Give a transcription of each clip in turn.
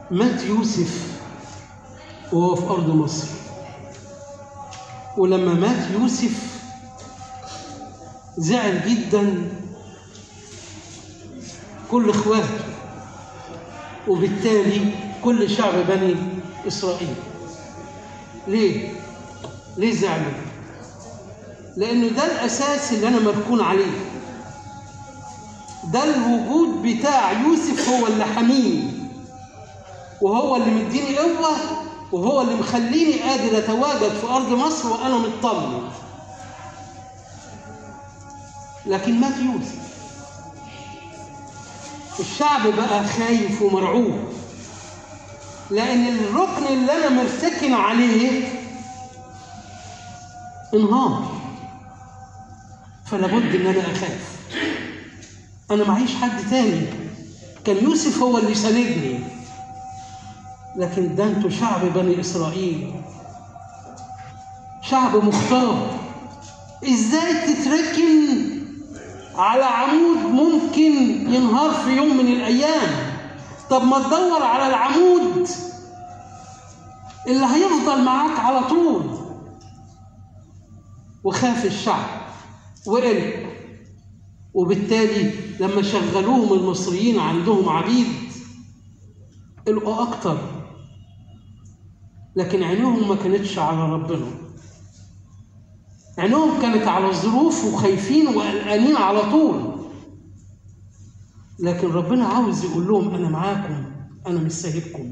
مات يوسف وهو في أرض مصر ولما مات يوسف زعل جدا كل اخواته وبالتالي كل شعب بني اسرائيل ليه ليه زعلوا لانه ده الاساس اللي انا مركون عليه ده الوجود بتاع يوسف هو اللي حميني وهو اللي مديني قوه وهو اللي مخليني قادر اتواجد في ارض مصر وانا مطمن لكن مات يوسف الشعب بقى خايف ومرعوب لان الركن اللي انا مرتكن عليه انهار فلا بد ان انا اخاف انا معيش حد تاني كان يوسف هو اللي ساندني لكن ده انتوا شعب بني اسرائيل شعب مختار ازاي تتركن على عمود ممكن ينهار في يوم من الايام طب ما تدور على العمود اللي هيفضل معاك على طول وخاف الشعب وقلق وبالتالي لما شغلوهم المصريين عندهم عبيد قلقوا اكتر لكن عينهم ما كانتش على ربنا عينهم كانت على الظروف وخايفين وقلقانين على طول لكن ربنا عاوز يقول لهم انا معاكم انا مش سايبكم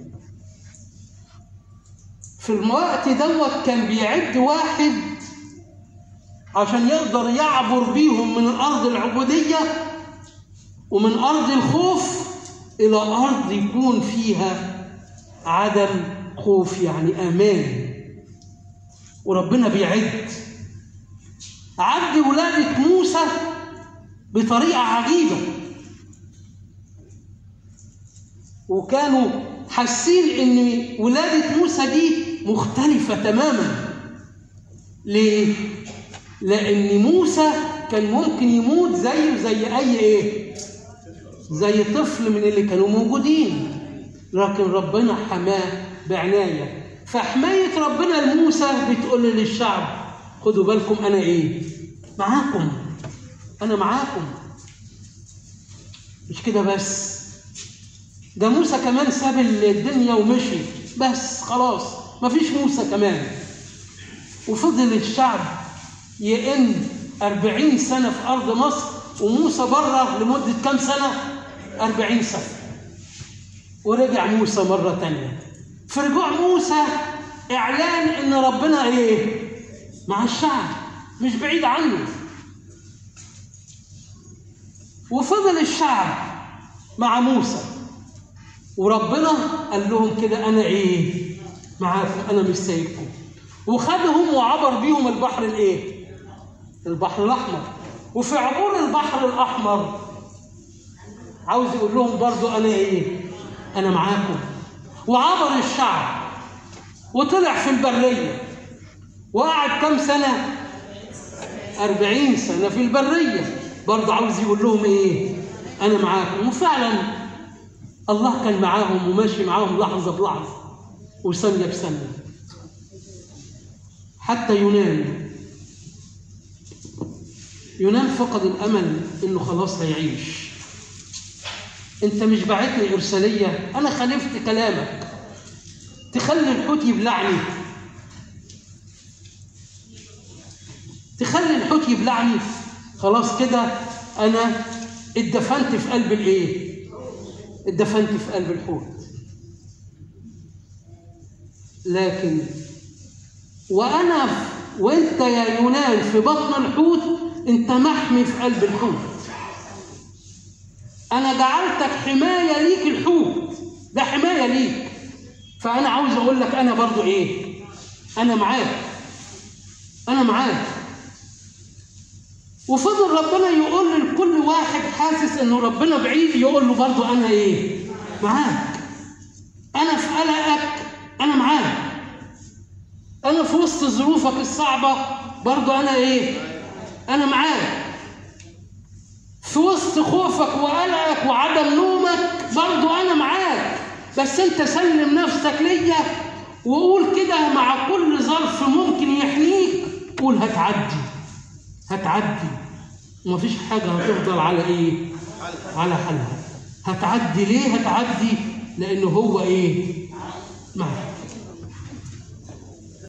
في الوقت دوت كان بيعد واحد عشان يقدر يعبر بيهم من الارض العبوديه ومن ارض الخوف الى ارض يكون فيها عدم خوف يعني امان وربنا بيعد عد ولادة موسى بطريقة عجيبة وكانوا حاسين ان ولادة موسى دي مختلفة تماما ليه؟ لأن موسى كان ممكن يموت زيه زي أي إيه؟ زي طفل من اللي كانوا موجودين لكن ربنا حماه بعناية فحماية ربنا لموسى بتقول للشعب خدوا بالكم أنا إيه؟ معاكم أنا معاكم مش كده بس ده موسى كمان ساب الدنيا ومشي بس خلاص مفيش موسى كمان وفضل الشعب يئن أربعين سنة في أرض مصر وموسى بره لمدة كام سنة؟ أربعين سنة ورجع موسى مرة تانية في رجوع موسى إعلان إن ربنا إيه؟ مع الشعب مش بعيد عنه وفضل الشعب مع موسى وربنا قال لهم كده انا ايه معاكم انا مش سايبكم وخدهم وعبر بيهم البحر الايه البحر الاحمر وفي عبور البحر الاحمر عاوز يقول لهم برضو انا ايه انا معاكم وعبر الشعب وطلع في البريه وقعد كم سنه أربعين سنة في البرية برضه عاوز يقول لهم إيه أنا معاكم وفعلا الله كان معاهم وماشي معاهم لحظة بلحظة وثانية بثانية حتى يونان يونان فقد الأمل إنه خلاص هيعيش أنت مش باعتني إرسالية أنا خالفت كلامك تخلي الحوت يبلعني تخلي الحوت يبلعني خلاص كده انا اتدفنت في قلب الايه اتدفنت في قلب الحوت لكن وانا وانت يا يونان في بطن الحوت انت محمي في قلب الحوت انا جعلتك حمايه ليك الحوت ده حمايه ليك فانا عاوز اقول لك انا برضو ايه انا معاك انا معاك وفضل ربنا يقول لكل واحد حاسس انه ربنا بعيد يقول له برضه انا ايه معاك انا في قلقك انا معاك انا في وسط ظروفك الصعبه برضه انا ايه انا معاك في وسط خوفك وقلقك وعدم نومك برضه انا معاك بس انت سلم نفسك ليا وقول كده مع كل ظرف ممكن يحميك قول هتعدي هتعدي ومفيش حاجة هتفضل على ايه على حالها هتعدي ليه هتعدي لانه هو ايه معك